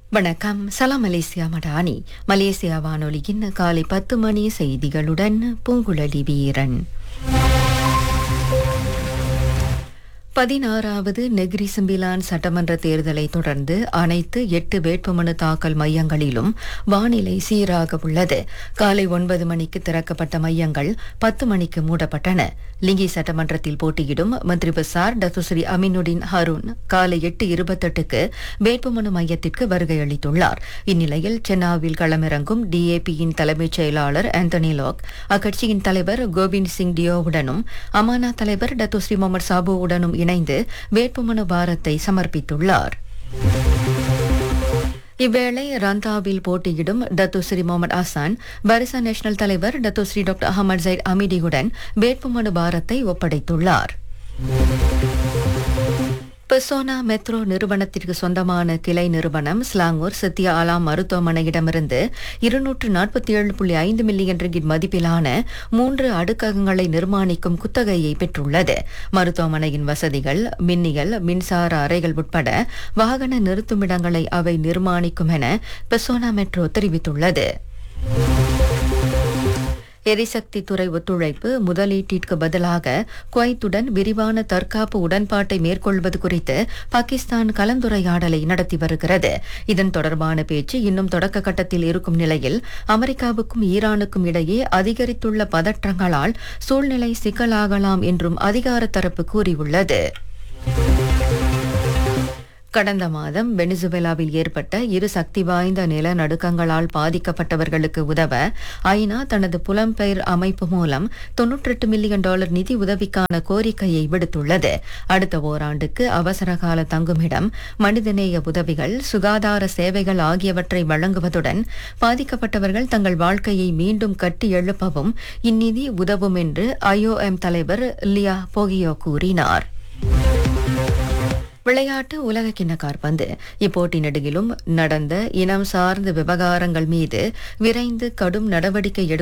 வணக்கம் சலாம் Malaysia Madani Malaysia வானொலியின் காலை பத்து மணி செய்திகளுடன் பூங்குழலி வீரன் பதினாறாவது நெகிரி சிம்பிலான் சட்டமன்ற தேர்தலை தொடர்ந்து அனைத்து எட்டு வேட்புமனு தாக்கல் மையங்களிலும் வானிலை சீராக உள்ளது காலை ஒன்பது மணிக்கு திறக்கப்பட்ட மையங்கள் பத்து மணிக்கு மூடப்பட்டன லிங்கி சட்டமன்றத்தில் போட்டியிடும் மந்திரி பசார் டத்துஸ்ரீ அமினுடின் ஹருண் காலை எட்டு இருபத்தெட்டுக்கு வேட்புமனு மையத்திற்கு வருகை அளித்துள்ளார் இந்நிலையில் சென்னாவில் களமிறங்கும் டிஏபியின் தலைமைச் செயலாளர் ஆந்தனி லாக் அக்கட்சியின் தலைவர் கோவிந்த் சிங் டியோவுடனும் அமானா தலைவர் டத்துஸ்ரீ முகமது சாபுவுடனும் இணைந்து வேட்புமனு பாரத்தை சமர்ப்பித்துள்ளார் இவ்வேளை ரந்தாவில் போட்டியிடும் டத்துஸ்ரீ முகமது அசான் பரிசா நேஷனல் தலைவர் டத்துஸ்ரீ டாக்டர் அகமது ஜைட் அமிடியுடன் வேட்புமனு பாரத்தை ஒப்படைத்துள்ளார் பெசோனா மெட்ரோ நிறுவனத்திற்கு சொந்தமான கிளை நிறுவனம் ஸ்லாங்கூர் சத்யா ஆலாம் மருத்துவமனையிடமிருந்து இருநூற்று நாற்பத்தி ஏழு புள்ளி ஐந்து மில்லியன் ரிங்கிட் மதிப்பிலான மூன்று அடுக்ககங்களை நிர்மாணிக்கும் குத்தகையை பெற்றுள்ளது மருத்துவமனையின் வசதிகள் மின்னியல் மின்சார அறைகள் உட்பட வாகன நிறுத்துமிடங்களை அவை நிர்மாணிக்கும் என பெசோனா மெட்ரோ தெரிவித்துள்ளது எரிசக்தி துறை ஒத்துழைப்பு முதலீட்டிற்கு பதிலாக குவைத்துடன் விரிவான தற்காப்பு உடன்பாட்டை மேற்கொள்வது குறித்து பாகிஸ்தான் கலந்துரையாடலை நடத்தி வருகிறது இதன் தொடர்பான பேச்சு இன்னும் தொடக்க கட்டத்தில் இருக்கும் நிலையில் அமெரிக்காவுக்கும் ஈரானுக்கும் இடையே அதிகரித்துள்ள பதற்றங்களால் சூழ்நிலை சிக்கலாகலாம் என்றும் அதிகார தரப்பு கூறியுள்ளது கடந்த மாதம் வெனிசுவேலாவில் ஏற்பட்ட இரு சக்தி வாய்ந்த நிலநடுக்கங்களால் பாதிக்கப்பட்டவர்களுக்கு உதவ ஐநா தனது புலம்பெயர் அமைப்பு மூலம் தொன்னூற்றெட்டு மில்லியன் டாலர் நிதி உதவிக்கான கோரிக்கையை விடுத்துள்ளது அடுத்த ஓராண்டுக்கு அவசரகால தங்குமிடம் மனிதநேய உதவிகள் சுகாதார சேவைகள் ஆகியவற்றை வழங்குவதுடன் பாதிக்கப்பட்டவர்கள் தங்கள் வாழ்க்கையை மீண்டும் கட்டி எழுப்பவும் இந்நிதி உதவும் என்று ஐஓஎம் தலைவர் லியா போகியோ கூறினார் விளையாட்டு உலகக்கிண்ண காற்பந்து இப்போட்டி நெடுகிலும் நடந்த இனம் சார்ந்த விவகாரங்கள் மீது விரைந்து கடும் நடவடிக்கை எடு